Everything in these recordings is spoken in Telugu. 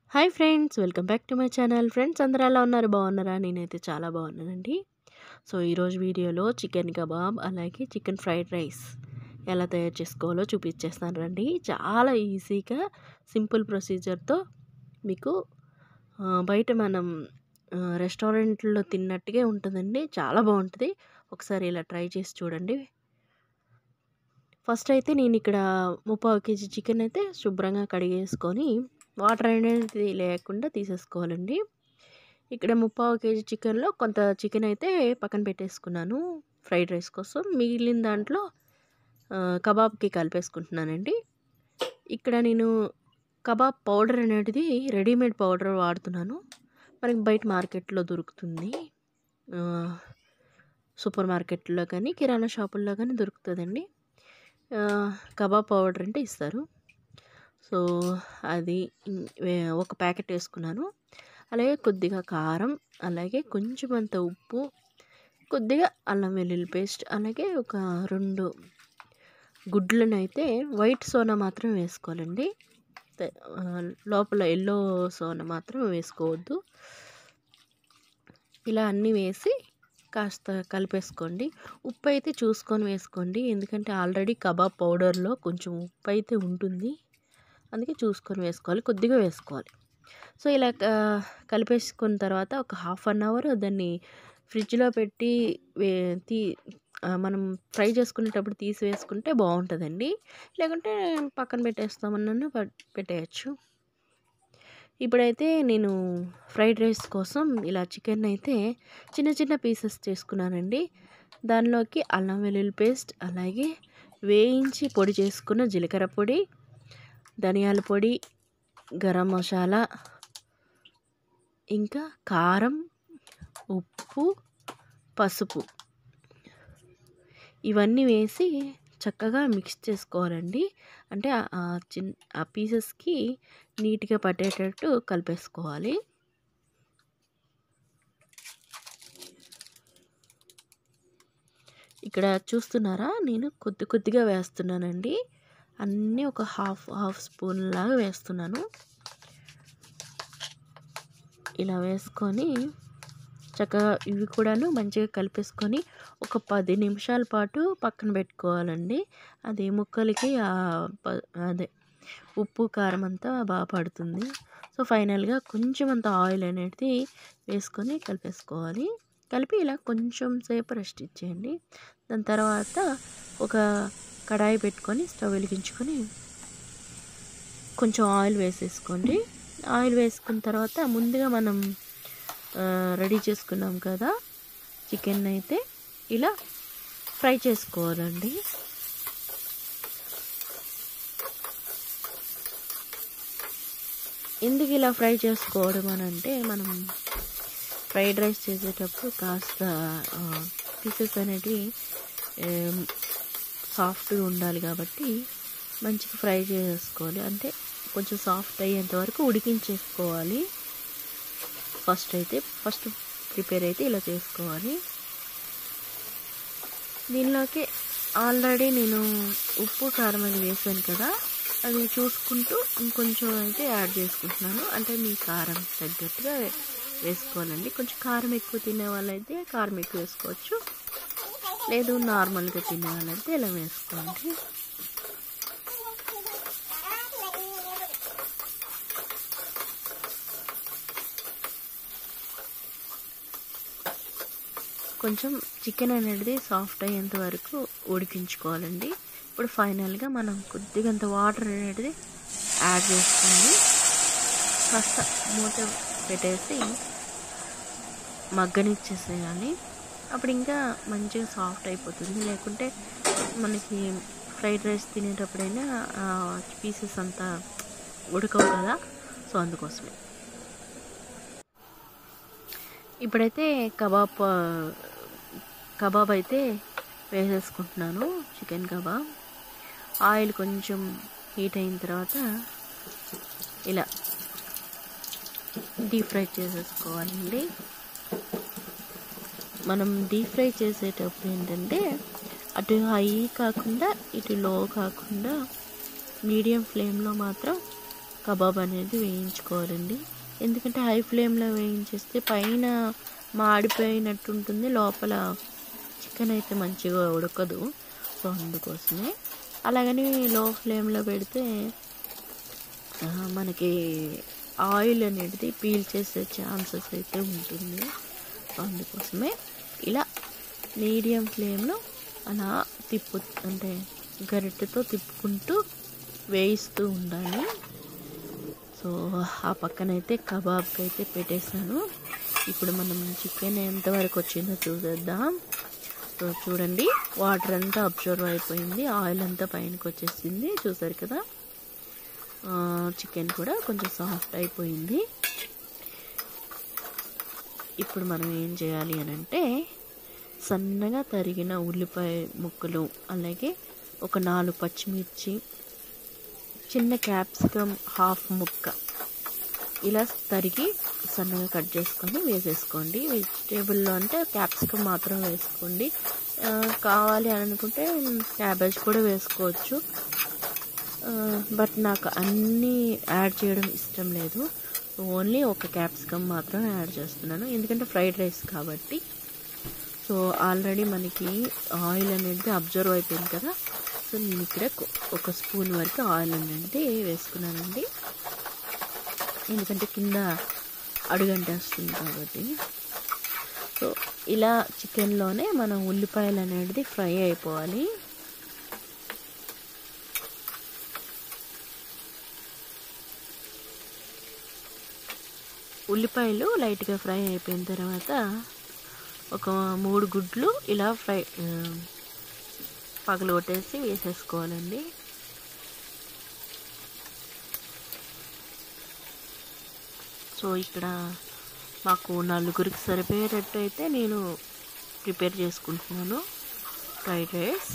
hi friends welcome back to my channel friends అందరూ ఎలా ఉన్నారు బాగున్నారా నేనైతే చాలా బాగున్నానండి సో ఈరోజు వీడియోలో చికెన్ కబాబ్ అలాగే చికెన్ ఫ్రైడ్ రైస్ ఎలా తయారు చేసుకోవాలో చూపించేస్తాను రండి చాలా ఈజీగా సింపుల్ ప్రొసీజర్తో మీకు ఆ, బయట మనం ఆ, రెస్టారెంట్లో తిన్నట్టుగా ఉంటుందండి చాలా బాగుంటుంది ఒకసారి ఇలా ట్రై చేసి చూడండి ఫస్ట్ అయితే నేను ఇక్కడ ముప్పావు కేజీ చికెన్ అయితే శుభ్రంగా కడిగేసుకొని వాటర్ అనేది లేకుండా తీసేసుకోవాలండి ఇక్కడ ముప్పావు కేజీ చికెన్లో కొంత చికెన్ అయితే పక్కన పెట్టేసుకున్నాను ఫ్రైడ్ రైస్ కోసం మిగిలిన దాంట్లో ఆ, కబాబ్కి కలిపేసుకుంటున్నానండి ఇక్కడ నేను కబాబ్ పౌడర్ అనేది రెడీమేడ్ పౌడర్ వాడుతున్నాను మనకి బయట మార్కెట్లో దొరుకుతుంది ఆ, సూపర్ మార్కెట్లో కానీ కిరాణా షాపుల్లో కానీ దొరుకుతుందండి ఆ, కబాబ్ పౌడర్ అంటే ఇస్తారు సో అది ఇం- వే- ఒక ప్యాకెట్ వేసుకున్నాను అలాగే కొద్దిగా కారం అలాగే కొంచెం అంత ఉప్పు కొద్దిగా అల్లం వెల్లుల్లి పేస్ట్ అలాగే ఒక రెండు గుడ్లను అయితే వైట్ సోనా మాత్రం వేసుకోవాలండి తే- ఆ, లోపల ఎల్లో సోనా మాత్రం వేసుకోవద్దు ఇలా అన్నీ వేసి కాస్త కలిపేసుకోండి ఉప్పు అయితే చూసుకొని వేసుకోండి ఎందుకంటే ఆల్రెడీ కబాబ్ పౌడర్లో కొంచెం ఉప్పు అయితే ఉంటుంది అందుకే చూసుకొని వేసుకోవాలి కొద్దిగా వేసుకోవాలి సో ఇలా ఆ, కలిపేసుకున్న తర్వాత ఒక హాఫ్ అన్ అవర్ దాన్ని ఫ్రిడ్జ్లో పెట్టి వే తీ ఆ, మనం ఫ్రై చేసుకునేటప్పుడు తీసి వేసుకుంటే బాగుంటుందండి లేకుంటే పక్కన పెట్టేస్తామన్నా పెట్టేయచ్చు ఇప్పుడైతే నేను ఫ్రైడ్ రైస్ కోసం ఇలా చికెన్ అయితే చిన్న చిన్న పీసెస్ చేసుకున్నానండి దానిలోకి అల్లం వెల్లుల్లి పేస్ట్ అలాగే వేయించి పొడి చేసుకున్న జీలకర్ర పొడి ధనియాల పొడి గరం మసాలా ఇంకా కారం ఉప్పు పసుపు ఇవన్నీ వేసి చక్కగా మిక్స్ చేసుకోవాలండి అంటే ఆ- ఆ చిన్ ఆ పీసెస్కి నీట్గా పట్టేటట్టు కలిపేసుకోవాలి ఇక్కడ చూస్తున్నారా నేను కొద్ది కొద్దిగా వేస్తున్నానండి అన్నీ ఒక హాఫ్ హాఫ్ స్పూన్ లాగా వేస్తున్నాను ఇలా వేసుకొని చక్కగా ఇవి కూడాను మంచిగా కలిపేసుకొని ఒక పది నిమిషాల పాటు పక్కన పెట్టుకోవాలండి అది ముక్కలకి ఆ ప- అదే ఉప్పు కారం అంతా బాగా పడుతుంది సో ఫైనల్గా కొంచెం అంత ఆయిల్ అనేది వేసుకొని కలిపేసుకోవాలి కలిపి ఇలా కొంచెం సేపు రెస్ట్ ఇచ్చేయండి దాని తర్వాత ఒక కడాయి పెట్టుకొని స్టవ్ వెలిగించుకొని కొంచెం ఆయిల్ వేసేసుకోండి ఆయిల్ వేసుకున్న తర్వాత ముందుగా మనం ఆ, రెడీ చేసుకున్నాం కదా చికెన్ అయితే ఇలా ఫ్రై చేసుకోవాలండి ఎందుకు ఇలా ఫ్రై చేసుకోవడం అని అంటే మనం ఫ్రైడ్ రైస్ చేసేటప్పుడు కాస్త పీసెస్ అనేటివి సాఫ్ట్గా ఉండాలి కాబట్టి మంచిగా ఫ్రై చేసుకోవాలి అంటే కొంచెం సాఫ్ట్ అయ్యేంత వరకు ఉడికించేసుకోవాలి ఫస్ట్ అయితే ఫస్ట్ ప్రిపేర్ అయితే ఇలా చేసుకోవాలి దీనిలోకి ఆల్రెడీ నేను ఉప్పు కారం అది వేసాను కదా అది చూసుకుంటూ ఇంకొంచెం అయితే యాడ్ చేసుకుంటున్నాను అంటే మీ కారం తగ్గట్టుగా వేసుకోవాలండి కొంచెం కారం ఎక్కువ తినే వాళ్ళైతే కారం ఎక్కువ వేసుకోవచ్చు లేదు నార్మల్గా తినే వాళ్ళైతే ఇలా వేసుకోండి కొంచెం చికెన్ అనేది సాఫ్ట్ అయ్యేంత వరకు ఉడికించుకోవాలండి ఇప్పుడు ఫైనల్గా మనం కొద్దిగంత వాటర్ అనేది యాడ్ చేసుకోండి కాస్త మూత పెట్టేసి మగ్గనిచ్చేసేయాలి అప్పుడు ఇంకా మంచిగా సాఫ్ట్ అయిపోతుంది లేకుంటే మనకి ఫ్రైడ్ రైస్ తినేటప్పుడైనా పీసెస్ అంతా ఉడకవు కదా సో అందుకోసమే ఇప్పుడైతే కబాబ్ ఆ, కబాబ్ అయితే వేసేసుకుంటున్నాను చికెన్ కబాబ్ ఆయిల్ కొంచెం హీట్ అయిన తర్వాత ఇలా డీప్ ఫ్రై చేసేసుకోవాలండి మనం డీప్ ఫ్రై చేసేటప్పుడు ఏంటంటే అటు హై కాకుండా ఇటు లో కాకుండా మీడియం ఫ్లేమ్లో మాత్రం కబాబ్ అనేది వేయించుకోవాలండి ఎందుకంటే హై ఫ్లేమ్లో వేయించేస్తే పైన మాడిపోయినట్టు ఉంటుంది లోపల చికెన్ అయితే మంచిగా ఉడకదు సో అందుకోసమే అలాగని లో ఫ్లేమ్లో పెడితే ఆ, మనకి ఆయిల్ అనేది పీల్ చేసే ఛాన్సెస్ అయితే ఉంటుంది అందుకోసమే ఇలా మీడియం ఫ్లేమ్లో అలా తిప్పు అంటే గరిటెతో తిప్పుకుంటూ వేయిస్తూ ఉండాలి సో ఆ పక్కనైతే కబాబ్కి అయితే పెట్టేశాను ఇప్పుడు మనం చికెన్ ఎంతవరకు వచ్చిందో చూసేద్దాం సో చూడండి వాటర్ అంతా అబ్జర్వ్ అయిపోయింది ఆయిల్ అంతా పైనకి వచ్చేసింది చూసారు కదా చికెన్ కూడా కొంచెం సాఫ్ట్ అయిపోయింది ఇప్పుడు మనం ఏం చేయాలి అని అంటే సన్నగా తరిగిన ఉల్లిపాయ ముక్కలు అలాగే ఒక నాలుగు పచ్చిమిర్చి చిన్న క్యాప్సికమ్ హాఫ్ ముక్క ఇలా తరిగి సన్నగా కట్ చేసుకొని వేసేసుకోండి వెజిటేబుల్లో అంటే క్యాప్సికమ్ మాత్రం వేసుకోండి ఆ, కావాలి అని అనుకుంటే క్యాబేజ్ కూడా వేసుకోవచ్చు ఆ, బట్ నాకు అన్నీ యాడ్ చేయడం ఇష్టం లేదు ఓన్లీ ఒక క్యాప్సికమ్ మాత్రం యాడ్ చేస్తున్నాను ఎందుకంటే ఫ్రైడ్ రైస్ కాబట్టి సో ఆల్రెడీ మనకి ఆయిల్ అనేది అబ్జర్వ్ అయిపోయింది కదా సో నేను ఇక్కడ కొ- ఒక స్పూన్ వరకు ఆయిల్ అనేది వేసుకున్నానండి ఎందుకంటే కింద అడుగంటేస్తుంది కాబట్టి సో ఇలా చికెన్లోనే మనం ఉల్లిపాయలు అనేది ఫ్రై అయిపోవాలి ఉల్లిపాయలు లైట్గా ఫ్రై అయిపోయిన తర్వాత ఒక మూడు గుడ్లు ఇలా ఫ్రై ఆ, పగలగొట్టేసి వేసేసుకోవాలండి సో ఇక్కడ మాకు నలుగురికి సరిపోయేటట్టు అయితే నేను ప్రిపేర్ చేసుకుంటున్నాను ఫ్రైడ్ రైస్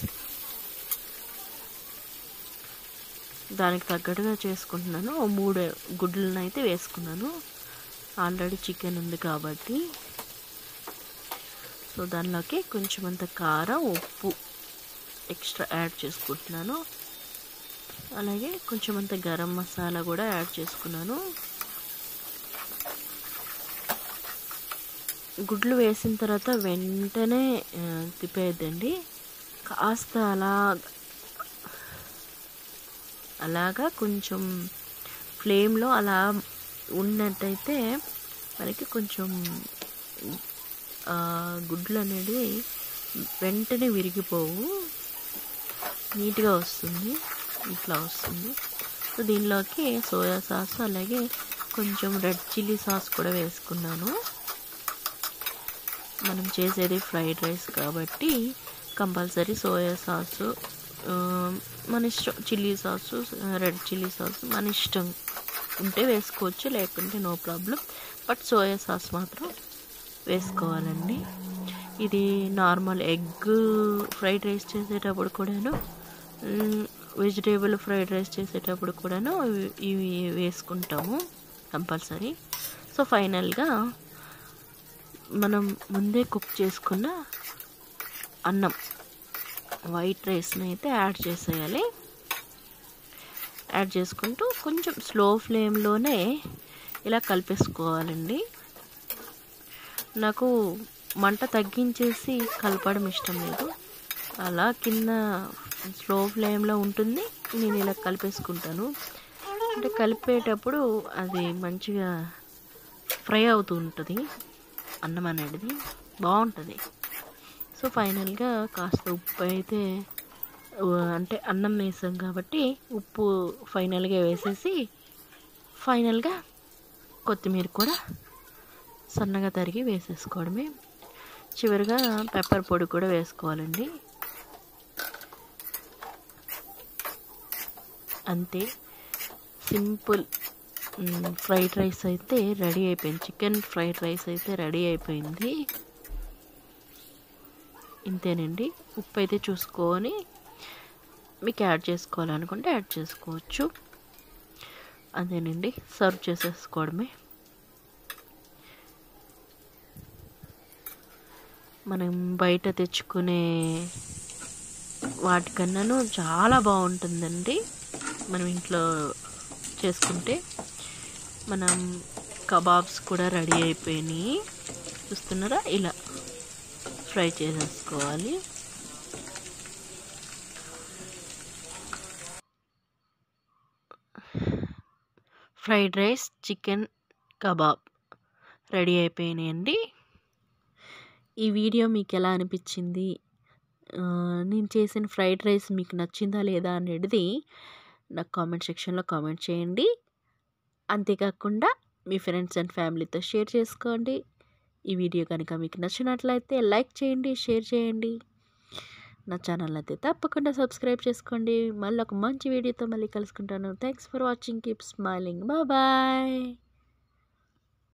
దానికి తగ్గట్టుగా చేసుకుంటున్నాను ఓ మూడు గుడ్లను అయితే వేసుకున్నాను ఆల్రెడీ చికెన్ ఉంది కాబట్టి సో దానిలోకి కొంచెం అంత కారం ఉప్పు ఎక్స్ట్రా యాడ్ చేసుకుంటున్నాను అలాగే కొంచెం అంత గరం మసాలా కూడా యాడ్ చేసుకున్నాను గుడ్లు వేసిన తర్వాత వెంటనే ఆ, తిప్పేయద్దండి కాస్త అలా అలాగా కొంచెం ఫ్లేమ్లో అలా ఉన్నట్టయితే మనకి కొంచెం ఆ, గుడ్లు అనేది వెంటనే విరిగిపోవు నీట్గా వస్తుంది ఇట్లా వస్తుంది సో దీనిలోకి సోయా సాస్ అలాగే కొంచెం రెడ్ చిల్లీ సాస్ కూడా వేసుకున్నాను మనం చేసేది ఫ్రైడ్ రైస్ కాబట్టి కంపల్సరీ సోయా సాసు ఆ, మన ఇష్టం chilli sauce red chilli sauce మన ఇష్టం ఉంటే వేసుకోవచ్చు లేకుంటే no problem but soya sauce మాత్రం వేసుకోవాలండి ఇది నార్మల్ ఎగ్ ఫ్రైడ్ రైస్ చేసేటప్పుడు కూడాను వెజిటేబుల్ ఫ్రైడ్ రైస్ చేసేటప్పుడు కూడాను ఇవి- ఇవి వేసుకుంటాము కంపల్సరీ సో ఫైనల్గా మనం ముందే కుక్ చేసుకున్న అన్నం వైట్ రైస్ని అయితే యాడ్ చేసేయాలి యాడ్ చేసుకుంటూ కొంచెం స్లో ఫ్లేమ్లోనే ఇలా కలిపేసుకోవాలండి నాకు మంట తగ్గించేసి కలపడం ఇష్టం లేదు అలా కింద స్లో ఫ్లేమ్లో ఉంటుంది నేను ఇలా కలిపేసుకుంటాను అంటే కలిపేటప్పుడు అది మంచిగా ఫ్రై అవుతూ ఉంటుంది అన్నం అనేది బాగుంటుంది సో ఫైనల్గా కాస్త ఉప్పు అయితే ఆ, అంటే అన్నం వేసాం కాబట్టి ఉప్పు ఫైనల్గా వేసేసి ఫైనల్గా కొత్తిమీర కూడా సన్నగా తరిగి వేసేసుకోవడమే చివరిగా పెప్పర్ పొడి కూడా వేసుకోవాలండి అంతే సింపుల్ ఫ్రైడ్ రైస్ అయితే రెడీ అయిపోయింది చికెన్ ఫ్రైడ్ రైస్ అయితే రెడీ అయిపోయింది ఇంతేనండి ఉప్పు అయితే చూసుకొని మీకు యాడ్ చేసుకోవాలనుకుంటే యాడ్ చేసుకోవచ్చు అదేనండి సర్వ్ చేసేసుకోవడమే మనం బయట తెచ్చుకునే వాటికన్నాను చాలా బాగుంటుందండి మనం ఇంట్లో చేసుకుంటే మనం కబాబ్స్ కూడా రెడీ అయిపోయినాయి చూస్తున్నారా ఇలా ఫ్రై చేసేసుకోవాలి fried rice chicken kebab ready అయిపోయినాయండి ఈ వీడియో మీకు ఎలా అనిపించింది ఆ, నేను చేసిన ఫ్రైడ్ రైస్ మీకు నచ్చిందా లేదా అనేది నాకు కామెంట్ సెక్షన్లో కామెంట్ చేయండి అంతేకాకుండా మీ ఫ్రెండ్స్ అండ్ ఫ్యామిలీతో షేర్ చేసుకోండి ఈ వీడియో కనుక మీకు నచ్చినట్లయితే లైక్ చేయండి షేర్ చేయండి నా ఛానల్ అయితే తప్పకుండా సబ్స్క్రైబ్ చేసుకోండి మళ్ళీ ఒక మంచి వీడియోతో మళ్ళీ కలుసుకుంటాను thanks for watching keep smiling bye